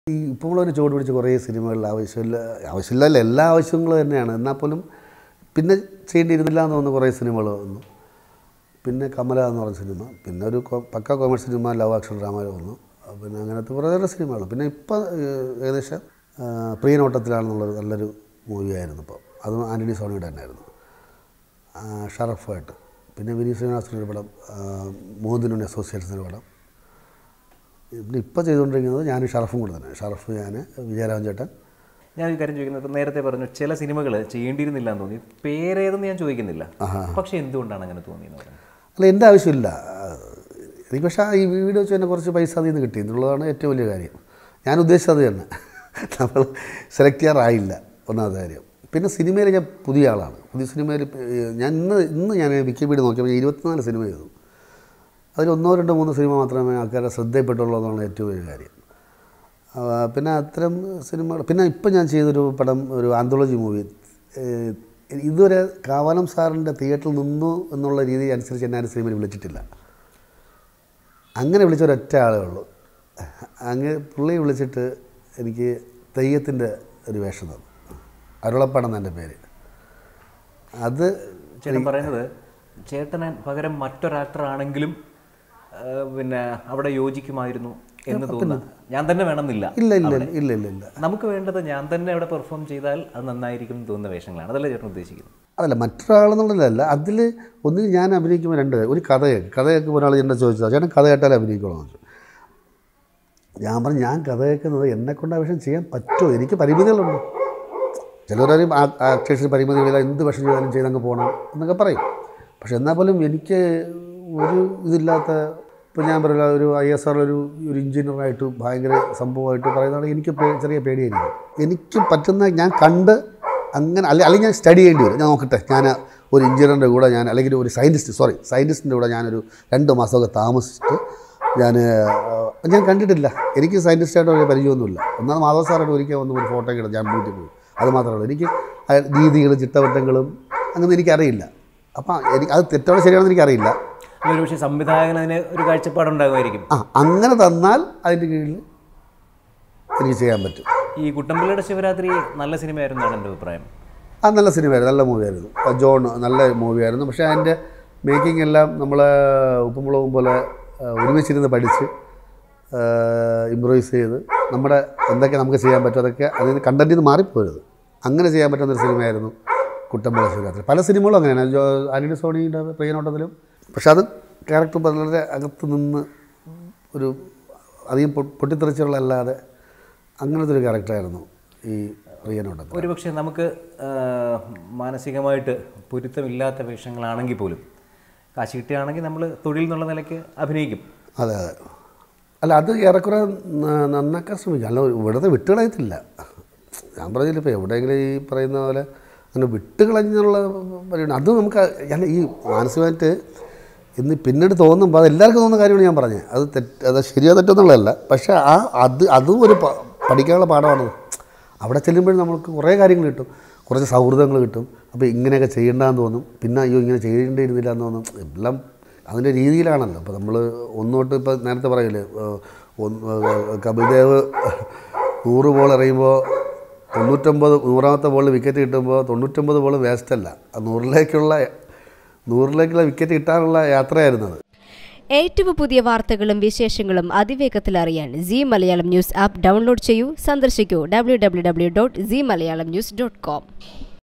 ഈ ഇപ്പോൾ ഉള്ളൊരു ചുവട് പിടിച്ച കുറേ സിനിമകളിൽ ആവശ്യമില്ല ആവശ്യമില്ല എല്ലാ ആവശ്യങ്ങളും തന്നെയാണ് എന്നാൽ പോലും പിന്നെ ചെയ്യേണ്ടിയിരുന്നില്ല എന്ന് തോന്നുന്ന കുറേ സിനിമകൾ വന്നു പിന്നെ കമല എന്ന് പറഞ്ഞ സിനിമ പിന്നെ ഒരു കൊ- pakka commercial cinema love action drama വന്നു പിന്നെ അങ്ങനത്തെ കുറേ സിനിമകൾ പിന്നെ ഇപ്പം ഏകദേശം ആ, പ്രിയനോട്ടത്തിലാണെന്നുള്ളൊരു നല്ലൊരു മൂവിയായിരുന്നു ഇപ്പോൾ അതും ആൻ്റണി സോണിയുടെ തന്നെയായിരുന്നു ആ, ഷറഫായിട്ട് പിന്നെ വിനീത് ശ്രീനിവാസൻ്റെ ഒരു പടം ആ, മോദിനുണ്ണി അസോസിയേറ്റ്സിൻ്റെ പടം പിന്നെ ഇപ്പോൾ ചെയ്തുകൊണ്ടിരിക്കുന്നത് ഞാൻ ഷറഫും കൂടെ തന്നെ ഷറഫ് ഞാൻ വിജയരാമൻ ചേട്ടൻ ഞാൻ ഒരു കാര്യം ചോദിക്കുന്നത് ഇപ്പം നേരത്തെ പറഞ്ഞു ചില സിനിമകൾ ചെയ്യേണ്ടിയിരുന്നില്ല എന്ന് തോന്നി പേരേതെന്ന് ഞാൻ ചോദിക്കുന്നില്ല പക്ഷെ എന്തുകൊണ്ടാണ് അങ്ങനെ തോന്നിയെന്ന് പറയുന്നത് അല്ല എൻ്റെ ആവശ്യമില്ല എനിക്ക് പക്ഷേ ഈ വീട് വെച്ച് തന്നെ കുറച്ച് പൈസ അതിൽ നിന്ന് കിട്ടി എന്നുള്ളതാണ് ഏറ്റവും വലിയ കാര്യം ഞാൻ ഉദ്ദേശിച്ചത് അത് തന്നെ നമ്മൾ സെലക്ട് ചെയ്യാറായില്ല ഒന്നാമത്തെ കാര്യം പിന്നെ സിനിമയിൽ ഞാൻ പുതിയ ആളാണ് പുതിയ സിനിമയിൽ ഞാൻ ഇന്ന് ഇന്ന് ഞാൻ വിക്കിപീഡിയ നോക്കിയപ്പോൾ ഞാൻ ഇരുപത്തിനാല് സിനിമ ചെയ്തു അതിൽ ഒന്നോ രണ്ടോ മൂന്നോ സിനിമ മാത്രമേ ആൾക്കാരെ ശ്രദ്ധയിപ്പെട്ടുള്ളൂ എന്നാണ് ഏറ്റവും വലിയ കാര്യം ആ, പിന്നെ അത്തരം സിനിമകൾ പിന്നെ ഇപ്പം ഞാൻ ചെയ്തൊരു പടം ഒരു ആന്തോളജി മൂവി ഇതുവരെ കാവാലം സാറിൻ്റെ തിയേറ്ററിൽ നിന്നു എന്നുള്ള രീതി അനുസരിച്ച് എന്നെ ആ സിനിമയിൽ വിളിച്ചിട്ടില്ല അങ്ങനെ വിളിച്ച ഒരൊറ്റ ആളേ ഉള്ളൂ അങ്ങ് പുള്ളി വിളിച്ചിട്ട് എനിക്ക് തെയ്യത്തിൻ്റെ ഒരു വേഷം തന്നു അരുളപ്പണം എൻ്റെ പേര് അത് ചേട്ടൻ പറയുന്നത് ചേട്ടന് പകരം മറ്റൊരാക്ടർ ആണെങ്കിലും ആ, പിന്നെ അവിടെ യോജിക്കുമായിരുന്നു എന്ന് തോന്നുന്നു ഞാൻ തന്നെ വേണമെന്നില്ല ഇല്ല ഇല്ല ഇല്ല ഇല്ല ഇല്ല നമുക്ക് വേണ്ടത് ഞാൻ തന്നെ അവിടെ പെർഫോം ചെയ്താൽ അത് നന്നായിരിക്കും എന്ന് തോന്നുന്ന വേഷങ്ങളാണ് അതല്ലേ ചേട്ടൻ ഉദ്ദേശിക്കുന്നത് അതല്ല മറ്റൊരാളെന്നുള്ളതല്ല അതിൽ ഒന്നിൽ ഞാൻ അഭിനയിക്കുമ്പോൾ രണ്ട് കാര്യം. ഒരു കഥ കേൾക്കും കഥ കേൾക്കുമ്പോൾ ഒരാൾ എന്നെ ചോദിച്ചത് ചേട്ടൻ കഥ കേട്ടാലേ അഭിനയിക്കുള്ളൂ എന്ന് ചോദിച്ചു ഞാൻ പറഞ്ഞു ഞാൻ കഥ കേൾക്കുന്നത് എന്നെക്കൊണ്ട് ആ വിഷയം ചെയ്യാൻ പറ്റുമോ എനിക്ക് പരിമിതികളുണ്ട് ചിലവരും ആക്ടേഴ്സിന് പരിമിതികളില്ല എന്ത് വിഷം ചെയ്താലും ചെയ്തങ്ങ് പോകണം എന്നൊക്കെ പറയും പക്ഷെ എന്നാൽ പോലും എനിക്ക് ഒരു ഇതില്ലാത്ത ഇപ്പോൾ ഞാൻ പറയില്ല ഒരു ഐ എസ് ആർ ഒരു ഒരു എഞ്ചിനീയറായിട്ട് ഭയങ്കര സംഭവമായിട്ട് പറയുന്നതാണ് എനിക്ക് പേ- ചെറിയ പേടിയായിരിക്കും എനിക്ക് പറ്റുന്ന ഞാൻ കണ്ട് അങ്ങനെ അല്ലെ അല്ലെങ്കിൽ ഞാൻ സ്റ്റഡി ചെയ്യേണ്ടി വരും ഞാൻ നോക്കട്ടെ ഞാൻ ഒരു എഞ്ചിനീയറിൻ്റെ കൂടെ ഞാൻ അല്ലെങ്കിൽ ഒരു സയൻറ്റിസ്റ്റ് സോറി സയൻറ്റിസ്റ്റിൻ്റെ കൂടെ ഞാനൊരു രണ്ട് മാസമൊക്കെ താമസിച്ചിട്ട് ഞാൻ ഞാൻ കണ്ടിട്ടില്ല എനിക്ക് സയൻറ്റിസ്റ്റായിട്ട് വലിയ പരിചയമൊന്നുമില്ല ഒന്നാമത് മാധവ സാറായിട്ട് ഒരിക്കൽ വന്ന് ഒരു ഫോട്ടോ ഒക്കെ എടുത്ത് ഞാൻ വീട്ടിൽ പോയി അത് മാത്രമേ ഉള്ളൂ എനിക്ക് ആ രീതികളും ചിട്ടവട്ടങ്ങളും അങ്ങനെ എനിക്കറിയില്ല അപ്പം എനിക്ക് അത് തെറ്റാണോ ശരിയാണെന്ന് എനിക്കറിയില്ല ഒരു പക്ഷേ സംവിധായകന് അതിന് ഒരു കാഴ്ചപ്പാടുണ്ടാകുമായിരിക്കും ആ അങ്ങനെ തന്നാൽ അതിൻ്റെ കീഴിൽ എനിക്ക് ചെയ്യാൻ പറ്റും ഈ കുട്ടമ്പിള്ളയുടെ ശിവരാത്രി നല്ല സിനിമയായിരുന്നാണ് എൻ്റെ അഭിപ്രായം അത് നല്ല സിനിമയായിരുന്നു നല്ല മൂവിയായിരുന്നു ആ ജോൺ നല്ല മൂവിയായിരുന്നു പക്ഷേ അതിൻ്റെ മേക്കിംഗ് എല്ലാം നമ്മൾ ഉപ്പുമുളകും പോലെ ആ, ഒരുമിച്ചിരുന്ന് പഠിച്ച് ഇമ്പ്രൂവൈസ് ചെയ്ത് നമ്മുടെ എന്തൊക്കെ നമുക്ക് ചെയ്യാൻ പറ്റും അതൊക്കെ അതിൽ നിന്ന് കണ്ടൻറ്റിൽ നിന്ന് മാറിപ്പോയത് അങ്ങനെ ചെയ്യാൻ പറ്റുന്നൊരു സിനിമയായിരുന്നു കുട്ടമ്പള ശിവരാത്രി പല സിനിമകളും അങ്ങനെയാണ് ജോ ആന്റണി സോണിയുടെ പ്രിയനോട്ടത്തിലും പക്ഷെ അത് ക്യാരക്ടർ വളരെ അകത്ത് നിന്ന് ഒരു അധികം പൊ- പൊട്ടിത്തെറിച്ചുള്ളല്ലാതെ അങ്ങനത്തെ ഒരു ക്യാരക്ടറായിരുന്നു ഈ പ്രിയനോട്ടത്തിൽ ഒരുപക്ഷെ നമുക്ക് ആ, മാനസികമായിട്ട് പൊരുത്തമില്ലാത്ത വേഷങ്ങളാണെങ്കിൽ പോലും കാശ് കിട്ടുകയാണെങ്കിൽ നമ്മൾ തൊഴിൽ എന്നുള്ള നിലയ്ക്ക് അഭിനയിക്കും അതെ അതെ അല്ല അത് ഏറെക്കുറെ ന- നന്നാക്കാൻ ശ്രമിക്കും അല്ല ഇവിടുത്തെ വിട്ടുകളയത്തില്ല ഞാൻ പറഞ്ഞില്ല ഇപ്പോൾ എവിടെയെങ്കിലും ഈ പറയുന്ന പോലെ അങ്ങനെ വിട്ടുകളഞ്ഞുള്ള പരിപാടി അത് നമുക്ക് അല്ല ഈ മാനസികമായിട്ട് ഇന്ന് പിന്നീട് തോന്നുമ്പോൾ അത് എല്ലാവർക്കും തോന്നുന്ന കാര്യമാണ് ഞാൻ പറഞ്ഞത് അത് തെറ്റ് അത് ശരിയോ തെറ്റോ എന്നുള്ളതല്ല പക്ഷേ ആ അത് അതും ഒരു പ- പഠിക്കാനുള്ള പാഠമാണ് അവിടെ ചെല്ലുമ്പോഴും നമുക്ക് കുറേ കാര്യങ്ങൾ കിട്ടും കുറച്ച് സൗഹൃദങ്ങൾ കിട്ടും അപ്പോൾ ഇങ്ങനെയൊക്കെ ചെയ്യേണ്ടതെന്ന് തോന്നും പിന്നെ അയ്യോ ഇങ്ങനെ ചെയ്യേണ്ടിയിരുന്നില്ല എന്ന് തോന്നും എല്ലാം അതിൻ്റെ രീതിയിലാണല്ലോ അപ്പോൾ നമ്മൾ ഒന്നോട്ട് ഇപ്പോൾ നേരത്തെ പറയില്ലേ ഏഹ്, ഒന്ന് ഏഹ്, കപിൽ ദേവ് നൂറ് ബോൾ എറിയുമ്പോൾ തൊണ്ണൂറ്റൊമ്പത് നൂറാമത്തെ ബോളിൽ വിക്കറ്റ് കിട്ടുമ്പോൾ തൊണ്ണൂറ്റൊമ്പത് ബോൾ വേസ്റ്റല്ല ആ നൂറിലേക്കുള്ള നൂറിലേക്കുള്ള വിക്കറ്റ് കിട്ടാനുള്ള യാത്രയായിരുന്നു അത് ഏറ്റവും പുതിയ വാർത്തകളും വിശേഷങ്ങളും അതിവേഗത്തിൽ അറിയാൻ C Malayalam news app download ചെയ്യൂ സന്ദർശിക്കൂ W W W dot C Malayalam news dot com